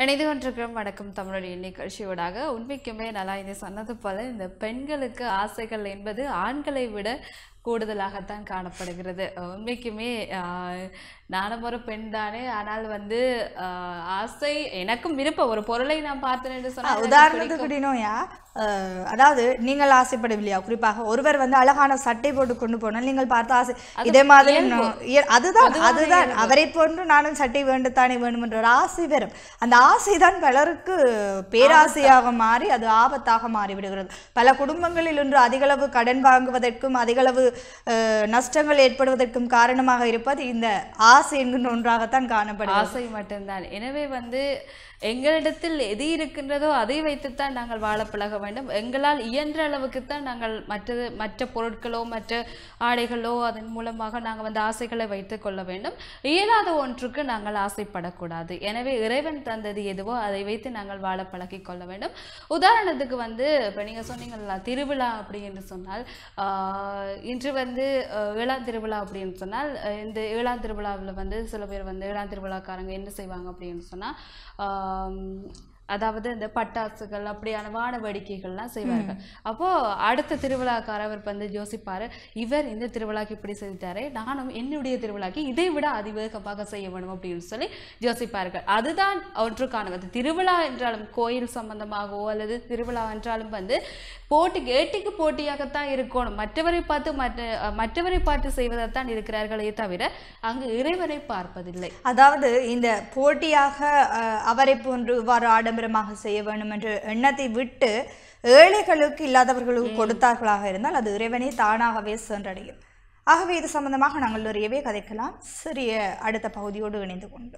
இணைந்து கொண்டிருக்கிறோம் வணக்கம் தமிழுடைய நிகழ்ச்சியோடாக உண்மைக்குமே நல்லா இது சொன்னது போல இந்த பெண்களுக்கு ஆசைகள் என்பது ஆண்களை விட கூடுதலாகத்தான் காணப்படுகிறது உண்மைக்குமே ஆஹ், நானும் ஒரு பெண் தானே ஆனால் வந்து ஆஹ், ஆசை எனக்கும் விருப்பம் ஒரு பொருளை நான் பார்த்தேன் என்று சொன்னால் எனக்கு உதாரணத்துக்கு அப்படின்னோயா அஹ், அதாவது நீங்கள் ஆசைப்படவில்லையா குறிப்பாக ஒருவர் வந்து அழகான சட்டை போட்டு கொண்டு போனால் நீங்கள் பார்த்து ஆசை இதே மாதிரி நான் இய- அதுதான் அதுதான் அவரை போன்று நானும் சட்டை வேண்டுத்தானே வேண்டும் என்ற ஒரு ஆசை வரும் அந்த ஆசை தான் பலருக்கு பேராசையாக மாறி அது ஆபத்தாக மாறிவிடுகிறது பல குடும்பங்களில் இன்று அதிகளவு கடன் வாங்குவதற்கும் அதிகளவு அஹ், நஷ்டங்கள் ஏற்படுவதற்கும் காரணமாக இருப்பது இந்த ஆசை என்கின்ற ஒன்றாகத்தான் காணப்படுகிறது ஆசை மட்டும்தான் எனவே வந்து எங்களிடத்தில் எது இருக்கின்றதோ அதை வைத்துத்தான் நாங்கள் வாழ பழக வேண்டும் எங்களால் இயன்ற அளவுக்குத்தான் நாங்கள் மற்றது மற்ற பொருட்களோ மற்ற ஆடைகளோ அதன் மூலமாக நாங்கள் வந்து ஆசைகளை வைத்துக் கொள்ள வேண்டும் இயலாத ஒன்றுக்கு நாங்கள் ஆசைப்படக்கூடாது எனவே இறைவன் தந்தது எதுவோ அதை வைத்து நாங்கள் வாழ பழகிக் கொள்ள வேண்டும் உதாரணத்துக்கு வந்து இப்போ நீங்கள் சொன்னீங்கல்ல திருவிழா அப்படி என்று சொன்னால் ஆஹ், இன்று வந்து அஹ், ஏழாம் திருவிழா அப்படின்னு சொன்னால் அஹ், இந்த ஏழாம் திருவிழாவில் வந்து சில பேர் வந்து ஏழாம் திருவிழாக்காரங்க என்ன செய்வாங்க அப்படின்னு சொன்னால் அதாவது இந்த பட்டாசுகள் அப்படியான வான வேடிக்கைகள்லாம் செய்வார்கள் அப்போ அடுத்த திருவிழாக்காரவர் வந்து யோசிப்பாரு இவர் இந்த திருவிழாக்கு இப்படி செஞ்சாரே நானும் என்னுடைய திருவிழாக்கு இதை விட அதிவேகமாக செய்ய வேண்டும் அப்படின்னு சொல்லி யோசிப்பார்கள் அதுதான் ஒன்றுக்கானது திருவிழா என்றாலும் கோயில் சம்பந்தமாகவோ அல்லது திருவிழா என்றாலும் வந்து போட்டிக்கு ஏட்டிக்கு போட்டியாகத்தான் இருக்கணும் மற்றவரை பார்த்து மற்ற அஹ், மற்றவரை பார்த்து செய்வதைத்தான் இருக்கிறார்களே தவிர அங்கு இறைவனை பார்ப்பதில்லை அதாவது இந்த போட்டியாக அஹ், அவரை போன்று இவ்வாறு ஆடம்பரமாக செய்ய வேண்டும் என்ற எண்ணத்தை விட்டு ஏழைகளுக்கு இல்லாதவர்களுக்கு கொடுத்தார்களாக இருந்தால் அது இறைவனை தானாகவே சென்றடையும் ஆகவே இது சம்பந்தமாக நாங்கள் நிறையவே கதைக்கலாம் சிறிய அடுத்த பகுதியோடு இணைந்து கொண்டு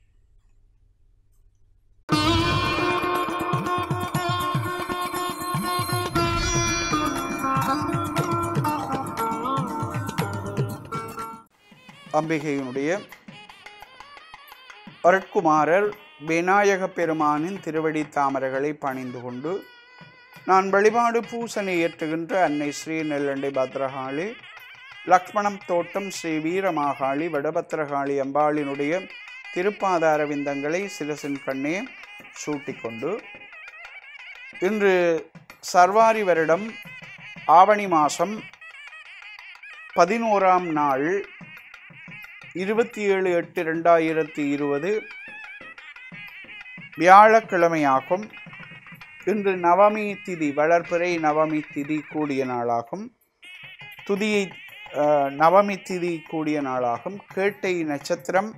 அம்பிகையினுடைய அருட்குமாரர் விநாயக பெருமானின் திருவடி தாமரைகளை பணிந்து கொண்டு நான் வழிபாடு பூசனை ஏற்றுகின்ற அன்னை ஸ்ரீ நெல்லண்டை பத்ரகாளி லக்ஷ்மணம் தோட்டம் ஸ்ரீ வீரமாகாளி வடபத்திரகாளி அம்பாளினுடைய திருப்பாதார விந்தங்களை சிரசின் கண்ணே சூட்டிக்கொண்டு இன்று சர்வாரி வருடம் ஆவணி மாதம் பதினோராம் நாள் இருபத்தி ஏழு எட்டு ரெண்டாயிரத்தி இருபது வியாழக்கிழமையாகும் இன்று நவமி திதி வளர்பிறை நவமி திதி கூடிய நாளாகும் துதியை அஹ், நவமி திதி கூடிய நாளாகும் கேட்டை நட்சத்திரம்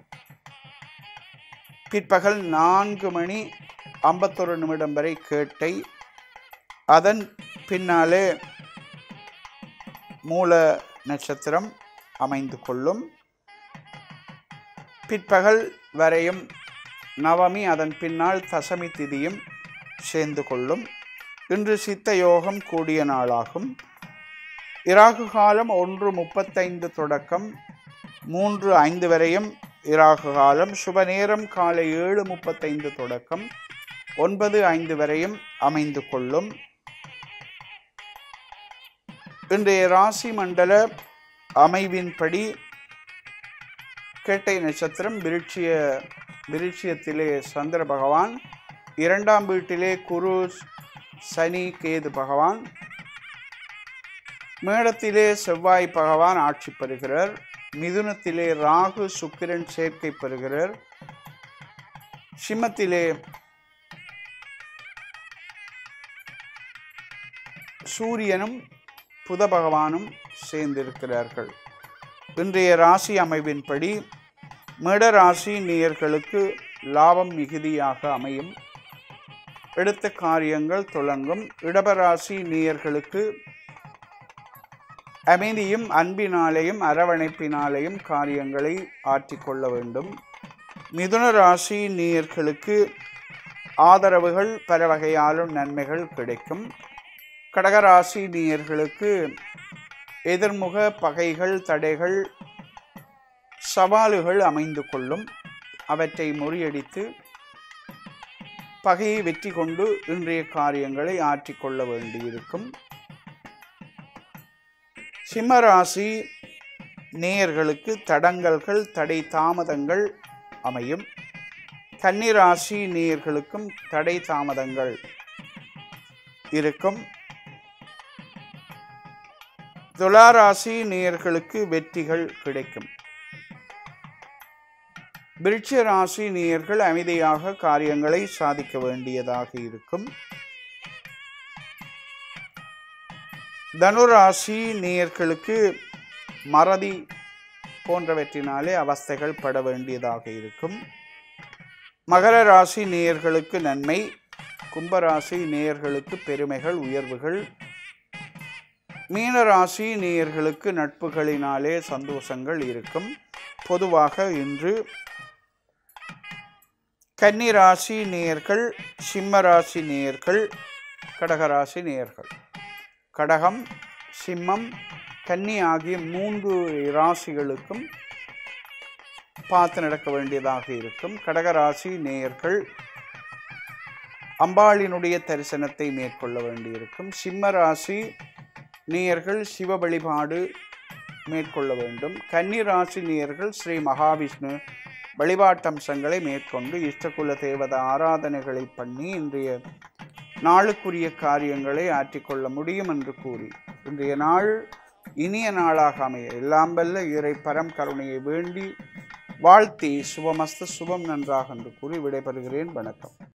பிற்பகல் நான்கு மணி ஐம்பத்தொரு நிமிடம் வரை கேட்டை அதன் பின்னாலே மூல நட்சத்திரம் அமைந்து கொள்ளும் பிற்பகல் வரையும் நவமி அதன் பின்னால் தசமி திதியும் சேர்ந்து கொள்ளும் இன்று சித்த யோகம் கூடிய நாளாகும் இராகு காலம் ஒன்று முப்பத்தைந்து தொடக்கம் மூன்று ஐந்து வரையும் இராகு காலம் சுப நேரம் காலை ஏழு முப்பத்தைந்து தொடக்கம் ஒன்பது ஐந்து வரையும் அமைந்து கொள்ளும் இன்றைய ராசி மண்டல அமைவின்படி கேட்டை நட்சத்திரம் விருட்சிய விருட்சியத்திலே சந்திர பகவான் இரண்டாம் வீட்டிலே குரு சனி கேது பகவான் மேடத்திலே செவ்வாய் பகவான் ஆட்சி பெறுகிறார் மிதுனத்திலே ராகு சுக்கிரன் சேர்க்கை பெறுகிறார் சிம்மத்திலே சூரியனும் புத பகவானும் சேர்ந்திருக்கிறார்கள் இன்றைய ராசி அமைவின்படி மிட ராசி நேயர்களுக்கு லாபம் மிகுதியாக அமையும் எடுத்த காரியங்கள் தொடங்கும் இடபராசி நேயர்களுக்கு அமைதியும் அன்பினாலேயும் அரவணைப்பினாலேயும் காரியங்களை ஆற்றிக்கொள்ள வேண்டும் மிதுன ராசி நேயர்களுக்கு ஆதரவுகள் பல வகையாலும் நன்மைகள் கிடைக்கும் கடகராசி நேயர்களுக்கு எதிர்முக பகைகள் தடைகள் சவாலுகள் அமைந்து கொள்ளும் அவற்றை முறியடித்து பகையை வெற்றி கொண்டு இன்றைய காரியங்களை ஆற்றிக்கொள்ள வேண்டியிருக்கும் சிம்மராசி நேயர்களுக்கு தடங்கல்கள் தடை தாமதங்கள் அமையும் கன்னிராசி நேயர்களுக்கும் தடை தாமதங்கள் இருக்கும் துளாராசி நேயர்களுக்கு வெற்றிகள் கிடைக்கும் விருட்ச ராசி நேயர்கள் அமைதியாக காரியங்களை சாதிக்க வேண்டியதாக இருக்கும் தனுராசி நேயர்களுக்கு மறதி போன்றவற்றினாலே அவஸ்தைகள் பட வேண்டியதாக இருக்கும் மகர ராசி நேயர்களுக்கு நன்மை கும்பராசி நேயர்களுக்கு பெருமைகள் உயர்வுகள் மீனராசி நேயர்களுக்கு நட்புகளினாலே சந்தோஷங்கள் இருக்கும் பொதுவாக இன்று கன்னிராசி நேயர்கள் சிம்மராசி நேயர்கள் கடகராசி நேயர்கள் கடகம் சிம்மம் கன்னி ஆகிய மூன்று ராசிகளுக்கும் பார்த்து நடக்க வேண்டியதாக இருக்கும் கடகராசி நேயர்கள் அம்பாளினுடைய தரிசனத்தை மேற்கொள்ள வேண்டியிருக்கும் சிம்ம ராசி நேயர்கள் சிவ வழிபாடு மேற்கொள்ள வேண்டும் கன்னி ராசி நேயர்கள் ஸ்ரீ மகாவிஷ்ணு வழிபாட்டம்சங்களை மேற்கொண்டு இஷ்டகுல தேவத ஆராதனைகளை பண்ணி இன்றைய நாளுக்குரிய காரியங்களை ஆற்றிக்கொள்ள முடியும் என்று கூறி இன்றைய நாள் இனிய நாளாக அமைய எல்லாம் வல்ல இறை பரம் கருணையை வேண்டி வாழ்த்தி சுபமஸ்து சுபம் நன்றாக என்று கூறி விடைபெறுகிறேன் வணக்கம்